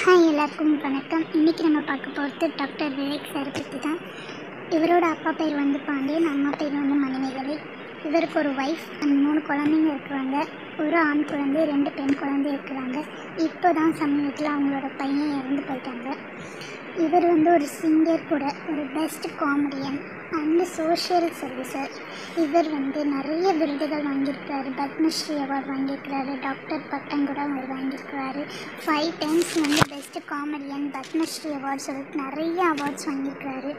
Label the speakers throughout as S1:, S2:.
S1: hi எல்லாருக்கும் வணக்கம் இன்றைக்கி நம்ம பார்க்க போகிறது டாக்டர் விவேக் சார் பற்றி தான் இவரோட அப்பா பேர் வந்து பாண்டியன் அம்மா பேர் வந்து மணிமேகலை இவருக்கு ஒரு ஒய்ஃப் அண்ட் மூணு குழந்தைங்க இருக்கிறாங்க ஒரு ஆண் குழந்தை ரெண்டு பெண் குழந்தை இருக்கிறாங்க இப்போ தான் சமீபத்தில் அவங்களோட பையன் இறந்து போயிட்டாங்க இவர் வந்து ஒரு சிங்கர் கூட ஒரு best comedian and social servicer இவர் வந்து நிறைய விருதுகள் வாங்கியிருக்கிறாரு பத்மஸ்ரீ அவார்ட் வாங்கியிருக்கிறாரு டாக்டர் பட்டம் கூட அவர் வாங்கியிருக்கிறாரு ஃபைவ் டைம்ஸ் வந்து பெஸ்ட் காமெடியன் பத்மஸ்ரீ அவார்ட் சொல்லிட்டு நிறைய அவார்ட்ஸ் வாங்கியிருக்கிறாரு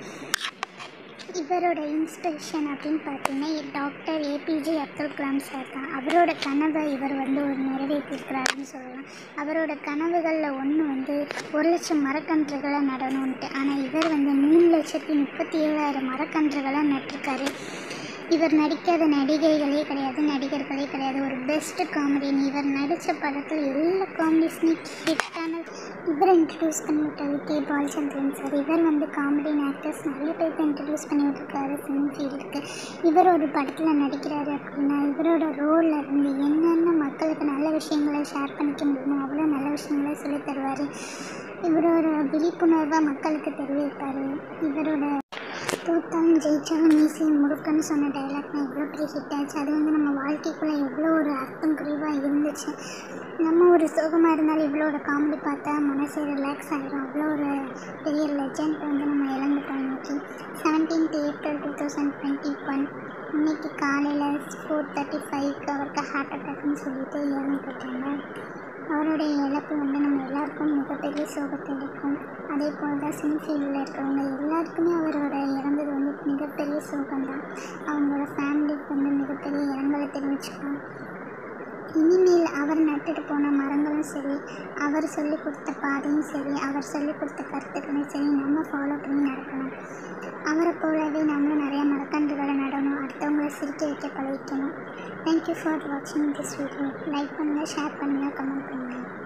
S1: இவரோட இன்ஸ்பிரேஷன் அப்படின்னு பார்த்தீங்கன்னா doctor APJ Abdul Kalam sir தான் அவரோட கனவை இவர் வந்து ஒரு நிறைவேற்றிருக்கிறாருன்னு சொல்லலாம் அவரோட கனவுகளில் ஒன்று வந்து ஒரு லட்சம் மரக்கன்றுகளை நடணும்ன்ட்டு ஆனால் இவர் வந்து மூணு லட்சத்தி முப்பத்தி ஏழாயிரம் மரக்கன்றுகளை நட்டிருக்காரு இவர் நடிக்காத நடிகைகளே கிடையாது நடிகர்களே கிடையாது ஒரு பெஸ்ட் காமெடியன் இவர் நடித்த படத்தில் எல்லா காமெடிஸ்மே ஹிட்டான இவரை இன்ட்ரடியூஸ் பண்ணி விட்டது கே பாலச்சந்திரன் சார் இவர் வந்து காமெடியன் ஆக்டர்ஸ் நிறைய பேருக்கு இன்ட்ரடியூஸ் பண்ணி விட்டுருக்காரு சினி ஃபீல்டுக்கு இவர் ஒரு படத்தில் நடிக்கிறாரு அப்படின்னா இவரோட ரோலில் இருந்து என்னென்ன மக்களுக்கு நல்ல விஷயங்களை ஷேர் பண்ணிக்க முடியுமோ அவ்வளோ நல்ல விஷயங்களை சொல்லித் தருவார் இவரோட விழிப்புணர்வாக மக்களுக்கு தெரிவிப்பார் இவரோட தோத்தாலும் ஜெயிச்சாலும் மீசி முடுக்கன்னு சொன்ன டைலாக் தான் எவ்வளோ பெரிய ஹிட் ஆச்சு அது வந்து நம்ம வாழ்க்கைக்குள்ளே எவ்வளோ ஒரு அர்த்தம் குறைவாக இருந்துச்சு நம்ம ஒரு சோகமாக இருந்தாலும் இவ்வளோட காமெடி பார்த்தா மனசு ரிலாக்ஸ் ஆகிடும் அவ்வளோ ஒரு பெரிய லெஜண்ட் வந்து நம்ம இழந்துட்டோம் இன்னைக்கு seventeenth April two thousand twenty one இன்னைக்கு காலையில் ஃபோர் தேர்ட்டி ஃபைவ்க்கு அவருக்கு ஹார்ட் அட்டாக்னு சொல்லிட்டு இறந்து போயிட்டாங்க அவருடைய இழப்பு வந்து நம்ம எல்லாருக்கும் மிகப்பெரிய சோகத்தை அளிக்கும் அதே போல் தான் சினி ஃபீல்டில் இருக்கிறவங்க எல்லாருக்குமே அவரோட இறந்தது வந்து மிகப்பெரிய சோகம் தான் அவங்களோட ஃபேமிலிக்கு வந்து மிகப்பெரிய இரங்கலை தெரிவிச்சுக்கலாம் இனிமேல் அவர் நட்டுட்டு போன மரங்களும் சரி அவர் சொல்லி கொடுத்த பாதையும் சரி அவர் சொல்லி கொடுத்த கருத்துக்களும் சரி நம்ம ஃபாலோ பண்ணி நடக்கணும் அவரை போலவே நம்மளும் நிறைய மரக்கன்றுகளை நடணும் அடுத்தவங்களை சிரிக்க வைக்க பழகிக்கணும் தேங்க்யூ ஃபார் வாட்சிங் திஸ் வீடியோ லைக் பண்ணுங்கள் ஷேர் பண்ணுங்கள் கமெண்ட் பண்ணுங்கள்